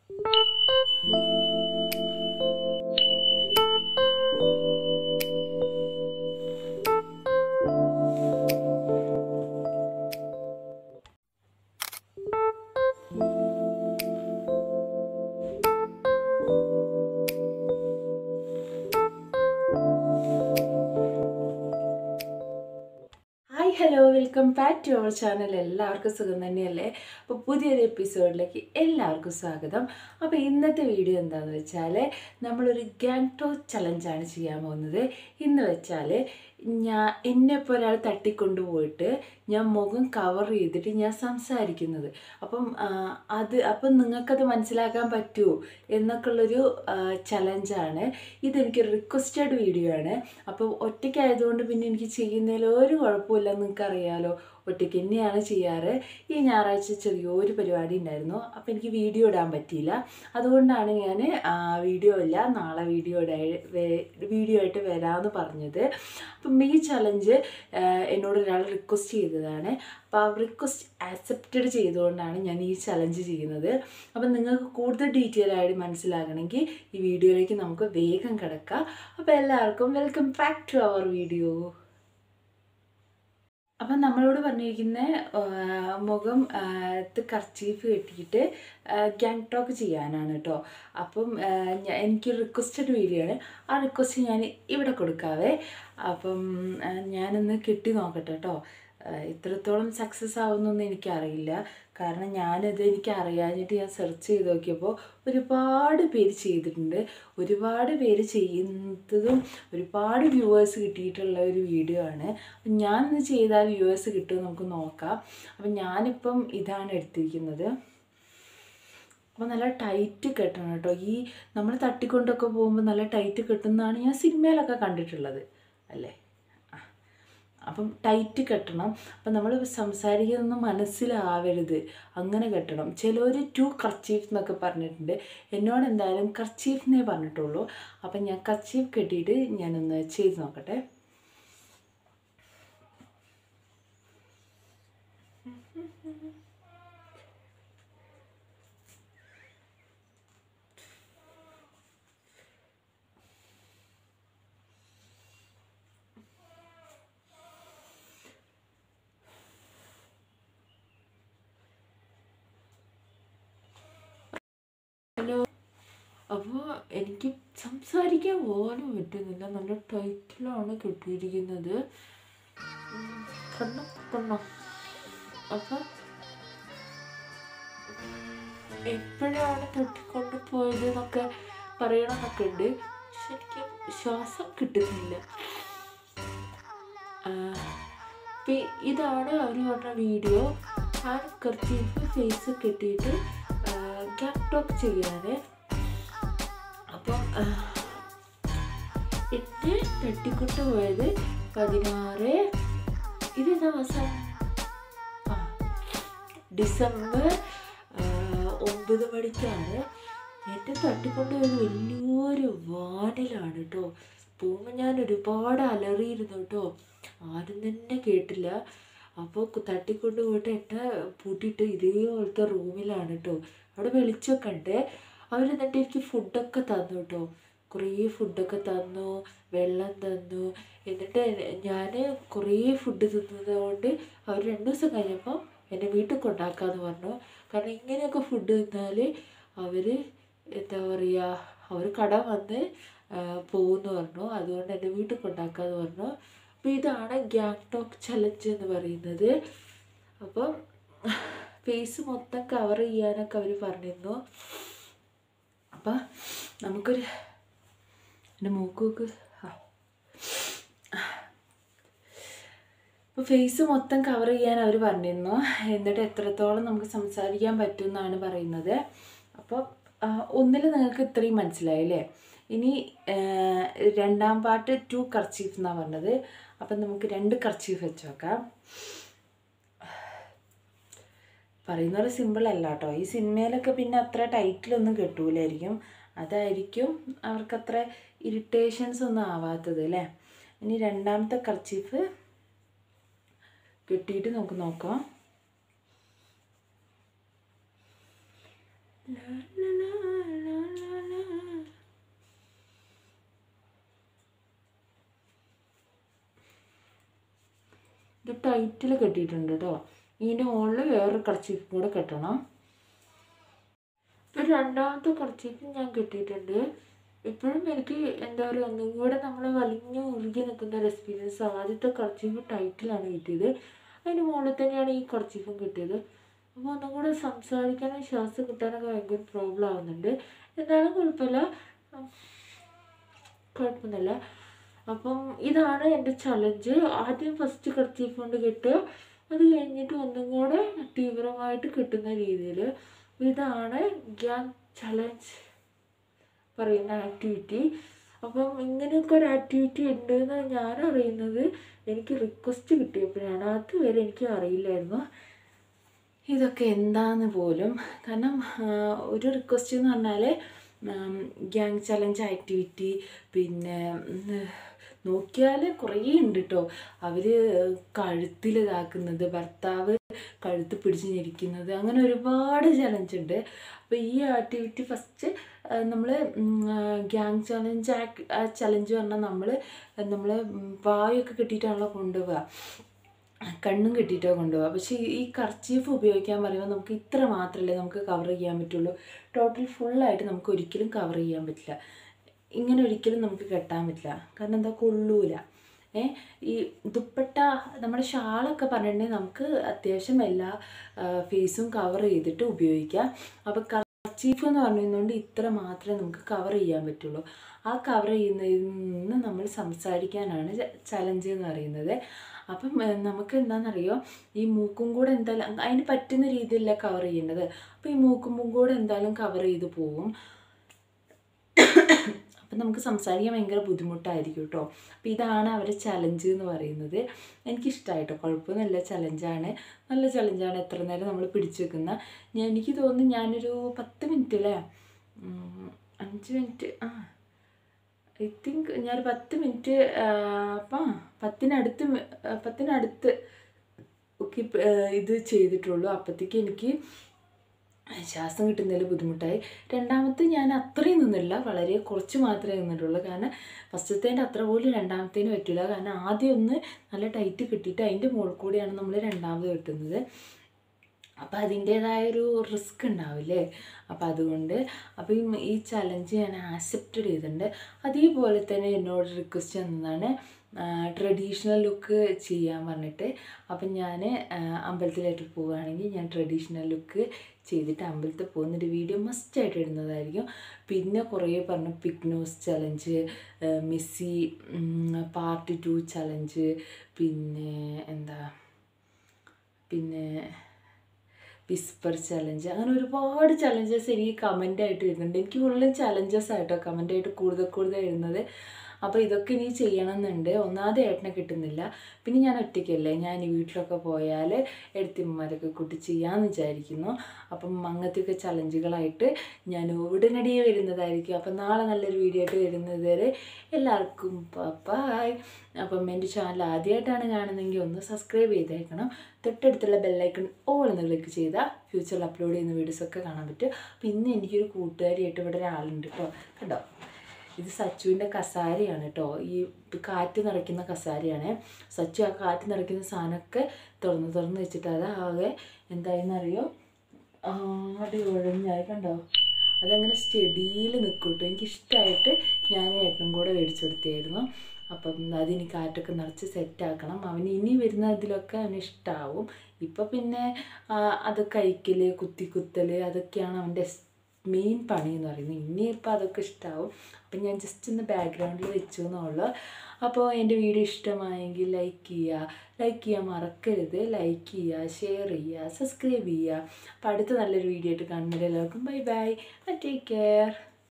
Hi hello welcome back to our channel എല്ലാവർക്കും സുഖം തന്നെയല്ലേ അപ്പോൾ പുതിയൊരു എപ്പിസോഡിലേക്ക് എല്ലാവർക്കും സ്വാഗതം അപ്പോൾ ഇന്നത്തെ വീഡിയോ എന്താണെന്ന് വെച്ചാൽ നമ്മളൊരു ഗാങ്ടോ ചലഞ്ചാണ് ചെയ്യാൻ പോകുന്നത് ഇന്ന് വെച്ചാൽ ഞാൻ എന്നെപ്പോൾ ഒരാൾ തട്ടിക്കൊണ്ടുപോയിട്ട് ഞാൻ മുഖം കവർ ചെയ്തിട്ട് ഞാൻ സംസാരിക്കുന്നത് അപ്പം ആ, അത് അപ്പം നിങ്ങൾക്കത് മനസ്സിലാക്കാൻ പറ്റുമോ എന്നൊക്കെയുള്ളൊരു ചലഞ്ചാണ് ഇതെനിക്കൊരു റിക്വസ്റ്റഡ് വീഡിയോ ആണ് അപ്പോൾ ഒറ്റയ്ക്കായതുകൊണ്ട് പിന്നെ എനിക്ക് ചെയ്യുന്നതിൽ ഒരു കുഴപ്പമില്ല നിങ്ങൾക്ക് അറിയാലോ ഒറ്റയ്ക്ക് തന്നെയാണ് ചെയ്യാറ് ഈ ഞായറാഴ്ച ചെറിയൊരു പരിപാടി ഉണ്ടായിരുന്നു അപ്പോൾ എനിക്ക് വീഡിയോ ഇടാൻ പറ്റിയില്ല അതുകൊണ്ടാണ് ഞാൻ വീഡിയോ ഇല്ല നാളെ വീഡിയോ വീഡിയോ ആയിട്ട് വരാമെന്ന് പറഞ്ഞത് അപ്പം ഈ ചലഞ്ച് എന്നോട് ഒരാൾ റിക്വസ്റ്റ് ചെയ്തതാണ് അപ്പോൾ ആ റിക്വസ്റ്റ് ആക്സെപ്റ്റഡ് ചെയ്തുകൊണ്ടാണ് ഞാൻ ഈ ചലഞ്ച് ചെയ്യുന്നത് അപ്പം നിങ്ങൾക്ക് കൂടുതൽ ഡീറ്റെയിൽ ആയിട്ട് മനസ്സിലാകണമെങ്കിൽ ഈ വീഡിയോയിലേക്ക് നമുക്ക് വേഗം കിടക്കാം അപ്പോൾ എല്ലാവർക്കും welcome back to our video അപ്പം നമ്മളോട് പറഞ്ഞിരിക്കുന്ന ആ, മുഖം ആ, ത്ത് കർച്ചീഫ് കെട്ടിയിട്ട് ഗ്യാങ് ടോക്ക് ചെയ്യാനാണ് കേട്ടോ അപ്പം ആ, ഞാ- എനിക്കൊരു റിക്വസ്റ്റഡ് വീഡിയോ ആണ് ആ റിക്വസ്റ്റ് ഞാൻ ഇവിടെ കൊടുക്കാവേ അപ്പം ആ, ഞാനൊന്ന് കെട്ടി നോക്കട്ടെ കേട്ടോ ആ, ഇത്രത്തോളം സക്സസ് ആവുമെന്നൊന്നും എനിക്കറിയില്ല കാരണം ഞാനത് എനിക്ക് അറിയാഞ്ഞിട്ട് ഞാൻ സെർച്ച് ചെയ്ത് നോക്കിയപ്പോൾ ഒരുപാട് പേര് ചെയ്തിട്ടുണ്ട് ഒരുപാട് പേര് ചെയ്യുന്നതും ഒരുപാട് വ്യൂവേഴ്സ് കിട്ടിയിട്ടുള്ള ഒരു വീഡിയോ ആണ് അപ്പം ഞാനിന്ന് ചെയ്താൽ വ്യൂവേഴ്സ് കിട്ടുമോ നമുക്ക് നോക്കാം അപ്പം ഞാനിപ്പം ഇതാണ് എടുത്തിരിക്കുന്നത് അപ്പോൾ നല്ല ടൈറ്റ് കെട്ടണം കേട്ടോ ഈ നമ്മൾ തട്ടിക്കൊണ്ടൊക്കെ പോകുമ്പോൾ നല്ല ടൈറ്റ് കെട്ടുന്നതാണ് ഞാൻ സിനിമയിലൊക്കെ കണ്ടിട്ടുള്ളത് അല്ലേ ആ. അപ്പം ടൈറ്റ് കെട്ടണം അപ്പം നമ്മൾ സംസാരിക്കുന്നതൊന്നും മനസ്സിലാവരുത് അങ്ങനെ കെട്ടണം ചിലർ ടു കർച്ചീഫ് എന്നൊക്കെ പറഞ്ഞിട്ടുണ്ട് എന്നോട് എന്തായാലും കർച്ചീഫെന്നേ പറഞ്ഞിട്ടുള്ളൂ അപ്പം ഞാൻ കർച്ചീഫ് കെട്ടിയിട്ട് ഞാനൊന്ന് ചെയ്ത് നോക്കട്ടെ ഹലോ അപ്പോൾ എനിക്ക് സംസാരിക്കാൻ പോലും പറ്റുന്നില്ല നല്ല ടൈറ്റിലാണ് കിട്ടിയിരിക്കുന്നത് ഉം, കണ്ണോ കണ്ണോ അപ്പം എപ്പോഴാണ് തട്ടിക്കൊണ്ട് പോയത് എന്നൊക്കെ പറയണമെന്നൊക്കെ ഉണ്ട് പക്ഷെ എനിക്ക് ശ്വാസം കിട്ടുന്നില്ല ആ, ഇപ്പം ഇതാണ് അവർ പറഞ്ഞ വീഡിയോ ഞാൻ കർച്ചീഫ് ഫേസ് കെട്ടിയിട്ട് ഗ്യാപ് ടോക്ക് ചെയ്യാന് അപ്പം ആ, എന്നെ തട്ടിക്കൊണ്ട് പോയത് പതിനാറ് ഇത് ദിവസം ആ ഡിസംബർ ആ, ഒമ്പത് മണിക്കാണ് എന്നെ തട്ടിക്കൊണ്ട് പോയത് വലിയൊരു വാനിലാണ് കേട്ടോ പോകുമ്പോൾ ഞാൻ ഒരുപാട് അലറിയിരുന്നു കേട്ടോ ആരും തന്നെ കേട്ടില്ല അപ്പോൾ തട്ടിക്കൊണ്ട് പോയിട്ട് എന്നെ പൂട്ടിയിട്ട് ഇതേപോലത്തെ റൂമിലാണ് കേട്ടോ അവിടെ വെളിച്ചമൊക്കെ ഉണ്ട് അവർ എന്നിട്ട് എനിക്ക് ഫുഡൊക്കെ തന്നു കേട്ടോ കുറേ ഫുഡൊക്കെ തന്നു വെള്ളം തന്നു എന്നിട്ട് ഞാൻ കുറേ ഫുഡ് തിന്നത് കൊണ്ട് അവർ രണ്ട് ദിവസം കഴിഞ്ഞപ്പോൾ എന്നെ വീട്ടിൽ കൊണ്ടാക്കാമെന്ന് പറഞ്ഞു കാരണം ഇങ്ങനെയൊക്കെ ഫുഡ് തിന്നാൽ അവർ എന്താ പറയുക അവർ കട വന്ന് പോകുമെന്ന് പറഞ്ഞു അതുകൊണ്ട് എന്നെ വീട്ടിൽ കൊണ്ടാക്കാമെന്ന് പറഞ്ഞു അപ്പോൾ ഇതാണ് ഗ്യാങ് ടോക്ക് ചലഞ്ച് എന്ന് പറയുന്നത് അപ്പം ഫേസ് മൊത്തം കവർ ചെയ്യാനൊക്കെ അവർ പറഞ്ഞിരുന്നു അപ്പം നമുക്കൊരു എൻ്റെ മൂക്ക് നോക്ക് ആ അപ്പോൾ ഫേസ് മൊത്തം കവർ ചെയ്യാൻ അവർ പറഞ്ഞിരുന്നു എന്നിട്ട് എത്രത്തോളം നമുക്ക് സംസാരിക്കാൻ പറ്റും എന്നാണ് പറയുന്നത് അപ്പോൾ ഒന്നിൽ നിങ്ങൾക്ക് ഇത്രയും മനസ്സിലായി അല്ലേ ഇനി ആ, രണ്ടാം പാർട്ട് ടു കർച്ചീഫ് എന്നാണ് പറഞ്ഞത് അപ്പം നമുക്ക് രണ്ട് കർച്ചീഫ് വെച്ച് നോക്കാം പറയുന്ന പോലെ സിമ്പിൾ അല്ല കേട്ടോ ഈ സിനിമയിലൊക്കെ പിന്നെ അത്ര ടൈറ്റിലൊന്നും കിട്ടൂലായിരിക്കും അതായിരിക്കും അവർക്കത്ര ഇറിറ്റേഷൻസ് ഒന്നും ആവാത്തത് അല്ലേ ഇനി രണ്ടാമത്തെ കർച്ചീഫ് കിട്ടിയിട്ട് നമുക്ക് നോക്കാം ലാ, ലാ, ലാ. ടൈറ്റിൽ കെട്ടിയിട്ടുണ്ട് കേട്ടോ ഇതിൻ്റെ മുകളിൽ വേറൊരു കർച്ചീഫ് കൂടെ കെട്ടണം ഇപ്പം രണ്ടാമത്തെ കർച്ചീഫ് ഞാൻ കെട്ടിയിട്ടുണ്ട് ഇപ്പോഴും എനിക്ക് എന്താ പറയുക ഒന്നും കൂടെ നമ്മൾ വലിഞ്ഞു ഉരുകി നിൽക്കുന്ന ഒരു എക്സ്പീരിയൻസ് ആദ്യത്തെ കർച്ചീഫ് ടൈറ്റിലാണ് കിട്ടിയത് അതിന് മുകളിൽ തന്നെയാണ് ഈ കർച്ചീഫും കിട്ടിയത് അപ്പോൾ ഒന്നും കൂടെ സംസാരിക്കാനും ശ്വാസം കിട്ടാനൊക്കെ ഭയങ്കര പ്രോബ്ലം ആവുന്നുണ്ട് എന്നാലും കുഴപ്പമില്ല ഉം, കുഴപ്പമൊന്നുമില്ല അപ്പം ഇതാണ് എൻ്റെ ചലഞ്ച് ആദ്യം ഫസ്റ്റ് കർച്ചീഫ് കൊണ്ട് കെട്ടുക അത് കഴിഞ്ഞിട്ട് ഒന്നും കൂടെ തീവ്രമായിട്ട് കിട്ടുന്ന രീതിയിൽ ഇതാണ് ഞാൻ ചലഞ്ച് പറയുന്ന ആക്ടിവിറ്റി അപ്പം ഇങ്ങനെയൊക്കെ ഒരു ആക്ടിവിറ്റി ഉണ്ട് എന്ന് ഞാൻ അറിയുന്നത് എനിക്ക് റിക്വസ്റ്റ് കിട്ടിയപ്പോഴാണ് അതുവരെ എനിക്ക് അറിയില്ലായിരുന്നു ഇതൊക്കെ എന്താന്ന് പോലും കാരണം ആ, ഒരു റിക്വസ്റ്റ് എന്ന് പറഞ്ഞാൽ ഗ്യാങ് ചലഞ്ച് ആക്ടിവിറ്റി പിന്നെ ഉം, നോക്കിയാൽ കുറേ ഉണ്ട് കേട്ടോ അവർ കഴുത്തിൽ ഇതാക്കുന്നത് ഭർത്താവ് കഴുത്ത് പിടിച്ച് ഞെരിക്കുന്നത് അങ്ങനെ ഒരുപാട് ചലഞ്ച് ഉണ്ട് അപ്പോൾ ഈ ആക്ടിവിറ്റി ഫസ്റ്റ് നമ്മൾ ഗ്യാങ് ചലഞ്ച് ചലഞ്ച് പറഞ്ഞാൽ നമ്മൾ നമ്മൾ വായൊക്കെ കെട്ടിയിട്ടാണല്ലോ കൊണ്ടുപോവുക കണ്ണും കെട്ടിയിട്ടോ കൊണ്ടുപോകുക പക്ഷേ ഈ- ഈ കർച്ചീഫ് ഉപയോഗിക്കാൻ പറയുമ്പോൾ നമുക്ക് ഇത്ര മാത്രമല്ലേ നമുക്ക് കവർ ചെയ്യാൻ പറ്റുള്ളൂ ടോട്ടൽ ഫുള്ളായിട്ട് നമുക്ക് ഒരിക്കലും കവർ ചെയ്യാൻ പറ്റില്ല ഇങ്ങനെ ഒരിക്കലും നമുക്ക് കെട്ടാൻ പറ്റില്ല കാരണം എന്താ കൊള്ളൂല ഏ ഈ ദുപ്പട്ട നമ്മുടെ ഷാളൊക്കെ പറഞ്ഞിട്ടുണ്ടെങ്കിൽ നമുക്ക് അത്യാവശ്യം എല്ലാ ഫേസും കവർ ചെയ്തിട്ട് ഉപയോഗിക്കാം അപ്പോൾ കർച്ചീഫ് എന്ന് പറയുന്നതുകൊണ്ട് ഇത്ര മാത്രമേ നമുക്ക് കവർ ചെയ്യാൻ പറ്റുള്ളൂ ആ കവർ ചെയ്യുന്നതിൽ നിന്ന് നമ്മൾ സംസാരിക്കാനാണ് ചലഞ്ച് എന്ന് പറയുന്നത് അപ്പം ഏഹ്, നമുക്ക് എന്താണെന്നറിയോ ഈ മൂക്കും കൂടെ എന്തായാലും അതിന് പറ്റുന്ന രീതിയിലല്ല കവർ ചെയ്യേണ്ടത് അപ്പോൾ ഈ മൂക്കും കൂടെ എന്തായാലും കവർ ചെയ്ത് പോവും അപ്പം നമുക്ക് സംസാരിക്കാൻ ഭയങ്കര ബുദ്ധിമുട്ടായിരിക്കും കേട്ടോ അപ്പോൾ ഇതാണ് അവരുടെ ചലഞ്ച് എന്ന് പറയുന്നത് എനിക്കിഷ്ടമായിട്ടോ കുഴപ്പമൊന്നുമില്ല ചലഞ്ചാണ് നല്ല ചലഞ്ചാണ് എത്ര നേരം നമ്മൾ പിടിച്ചു വെക്കുന്ന ഞാൻ എനിക്ക് തോന്നുന്നു ഞാനൊരു പത്ത് മിനിറ്റ് അല്ലേ ഉം, അഞ്ച് മിനിറ്റ് ആ ഐ തിങ്ക് ഞാൻ പത്ത് മിനിറ്റ് അപ്പം പത്തിനടുത്ത് മി- ആ, പത്തിനടുത്ത് ഒക്കെ ഇപ്പ- ആ, ഇത് ചെയ്തിട്ടുള്ളൂ അപ്പോഴത്തേക്ക് എനിക്ക് ശ്വാസം കിട്ടുന്നതിൽ ബുദ്ധിമുട്ടായി രണ്ടാമത്തെ ഞാൻ അത്രയും നിന്നില്ല വളരെ കുറച്ച് മാത്രമേ നിന്നിട്ടുള്ളൂ കാരണം ഫസ്റ്റത്തേൻ്റെ അത്ര പോലും രണ്ടാമത്തേന് പറ്റില്ല കാരണം ആദ്യം ഒന്ന് നല്ല ടൈറ്റ് കിട്ടിയിട്ട് അതിൻ്റെ മുകളിൽ കൂടിയാണ് നമ്മൾ രണ്ടാമത് കിട്ടുന്നത് അപ്പോൾ അതിൻ്റേതായൊരു റിസ്ക് ഉണ്ടാവില്ലേ അപ്പോൾ അതുകൊണ്ട് അപ്പോൾ ഈ ഈ ചലഞ്ച് ഞാൻ ആക്സെപ്റ്റഡ് ചെയ്തിട്ടുണ്ട് അതേപോലെ തന്നെ എന്നോട് റിക്വസ്റ്റ് തന്നതാണ് ട്രഡീഷണൽ ലുക്ക് ചെയ്യാൻ പറഞ്ഞിട്ട് അപ്പം ഞാൻ അമ്പലത്തിലായിട്ട് പോവുകയാണെങ്കിൽ ഞാൻ ട്രഡീഷണൽ ലുക്ക് ചെയ്തിട്ട് അമ്പലത്തിൽ പോകുന്നൊരു വീഡിയോ മസ്റ്റായിട്ട് ഇടുന്നതായിരിക്കും പിന്നെ കുറേ പറഞ്ഞു പിക്നോസ് challenge messy part two challenge പിന്നെ എന്താ പിന്നെ വിസ്പർ ചലഞ്ച് അങ്ങനെ ഒരുപാട് ചലഞ്ചസ് എനിക്ക് കമൻ്റ് ആയിട്ട് വരുന്നുണ്ട് എനിക്ക് കൂടുതലും ചലഞ്ചസ് ആയിട്ടോ കമൻ്റ് ആയിട്ട് കൂടുതൽ കൂടുതൽ വരുന്നത് അപ്പോൾ ഇതൊക്കെ ഇനി ചെയ്യണമെന്നുണ്ട് ഒന്നാമത് ഏട്ടനെ കിട്ടുന്നില്ല പിന്നെ ഞാൻ ഒറ്റയ്ക്കല്ലേ ഞാൻ ഈ വീട്ടിലൊക്കെ പോയാൽ എടുത്തിമ്മമാരൊക്കെ കൂട്ടി ചെയ്യാമെന്ന് വിചാരിക്കുന്നു അപ്പം അങ്ങനത്തെയൊക്കെ ചലഞ്ചുകളായിട്ട് ഞാൻ ഉടനടിയെ വരുന്നതായിരിക്കും അപ്പം നാളെ നല്ലൊരു വീഡിയോ ആയിട്ട് വരുന്നത് വരെ എല്ലാവർക്കും ബായ് അപ്പം എൻ്റെ ചാനൽ ആദ്യമായിട്ടാണ് കാണുന്നതെങ്കിൽ ഒന്ന് സബ്സ്ക്രൈബ് ചെയ്തേക്കണം തൊട്ടടുത്തുള്ള ബെല്ലൈക്കൺ ഓൾ എന്ന് ക്ലിക്ക് ചെയ്താൽ ഫ്യൂച്ചറിൽ അപ്ലോഡ് ചെയ്യുന്ന വീഡിയോസൊക്കെ കാണാൻ പറ്റും അപ്പം ഇന്ന് എനിക്കൊരു കൂട്ടുകാരിയായിട്ട് ഇവിടെ ഒരാളുണ്ട് കേട്ടോ കണ്ടോ ഇത് സച്ചുവിൻ്റെ കസാരയാണ് കേട്ടോ ഈ കാറ്റ് നിറയ്ക്കുന്ന കസാരയാണ് സച്ചു ആ കാറ്റ് നിറയ്ക്കുന്ന സാധനമൊക്കെ തുറന്ന് തുറന്ന് വെച്ചിട്ട് അത് ആകെ എന്തായെന്നറിയോ ആടി ഒഴഞ്ഞായി കണ്ടോ അതങ്ങനെ സ്റ്റഡിയിൽ നിൽക്കും കേട്ടോ എനിക്കിഷ്ടമായിട്ട് ഞാൻ ഏട്ടനും കൂടെ മേടിച്ചു കൊടുത്തായിരുന്നു അപ്പം അതിനി കാറ്റൊക്കെ നിറച്ച് സെറ്റാക്കണം അവന് ഇനി വരുന്ന ഇതിലൊക്കെ അവന് ഇഷ്ടമാവും ഇപ്പം പിന്നെ ആ, അത് കഴിക്കൽ കുത്തിക്കുത്തൽ അതൊക്കെയാണ് അവൻ്റെ മെയിൻ പണി എന്ന് പറയുന്നത് ഇനിയിപ്പോൾ അതൊക്കെ ഇഷ്ടമാവും അപ്പം ഞാൻ ജസ്റ്റ് ഒന്ന് ബാക്ക്ഗ്രൗണ്ടിൽ വെച്ചു എന്നുള്ളൂ അപ്പോൾ എൻ്റെ വീഡിയോ ഇഷ്ടമായെങ്കിൽ ലൈക്ക് ചെയ്യുക ലൈക്ക് ചെയ്യാൻ മറക്കരുത് ലൈക്ക് ചെയ്യുക ഷെയർ ചെയ്യുക സബ്സ്ക്രൈബ് ചെയ്യുക അപ്പോൾ അടുത്ത നല്ലൊരു വീഡിയോ ആയിട്ട് കാണുന്നവരെല്ലാവർക്കും ബൈ ബൈ ടേക്ക് കെയർ